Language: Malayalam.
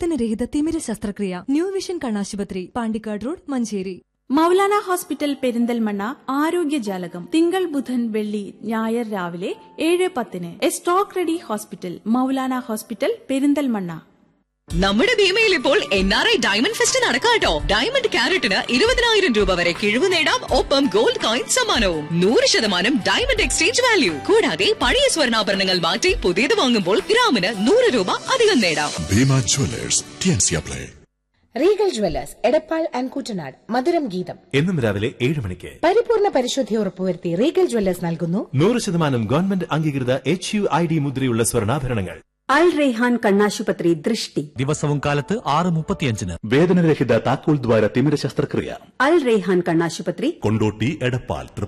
പ്രവർത്തനരഹിത തിമിര ശസ്ത്രക്രിയ ന്യൂ വിഷൻ കണ്ണാശുപത്രി പാണ്ടിക്കാട് റോഡ് മഞ്ചേരി മൗലാന ഹോസ്പിറ്റൽ പെരിന്തൽമണ്ണ ആരോഗ്യജാലകം തിങ്കൾ ബുധൻ വെള്ളി ഞായർ രാവിലെ ഏഴ് പത്തിന് a stock ready hospital Maulana hospital Perinthalmanna നമ്മുടെ ഭീമയിൽ ഇപ്പോൾ N R I diamond fest നടക്കാട്ടോ ഡയമണ്ട് ക്യാരറ്റിന് ഇരുപതിനായിരം രൂപ വരെ കിഴിവ് നേടാം ഒപ്പം ഗോൾഡ് കോയിൻ സമ്മാനവും നൂറ് ശതമാനം ഡയമണ്ട് എക്സ്ചേഞ്ച് വാല്യൂ കൂടാതെ പഴയ സ്വർണ്ണാഭരണങ്ങൾ മാറ്റി പുതിയത് വാങ്ങുമ്പോൾ ഗ്രാമിന് നൂറ് രൂപ അധികം നേടാം ഭീമ ജ്വല്ലേഴ്സ് ടിയൻസിയ പ്ലേ Regal jewellers Edappal and Kuttanad മധുരം ഗീതം എന്നും രാവിലെ ഏഴ് മണിക്ക് പരിപൂർണ പരിശുദ്ധി ഉറപ്പുവരുത്തി റീഗൽ ജ്വല്ലേഴ്സ് നൽകുന്നു നൂറ് ശതമാനം ഗവൺമെന്റ് അംഗീകൃത എച്ച് യു ഐ ഡി മുദ്രയുള്ള സ്വർണ്ണാഭരണങ്ങൾ അൽ റെയ്ഹാൻ കണ്ണാശുപത്രി ദൃഷ്ടി ദിവസവും കാലത്ത് ആറ് മുപ്പത്തിയഞ്ചിന് വേദനരഹിത താക്കോൽ ദ്വാര തിമിര ശസ്ത്രക്രിയ അൽ റെയ്ഹാൻ കണ്ണാശുപത്രി കൊണ്ടോട്ടി എടപ്പാൾ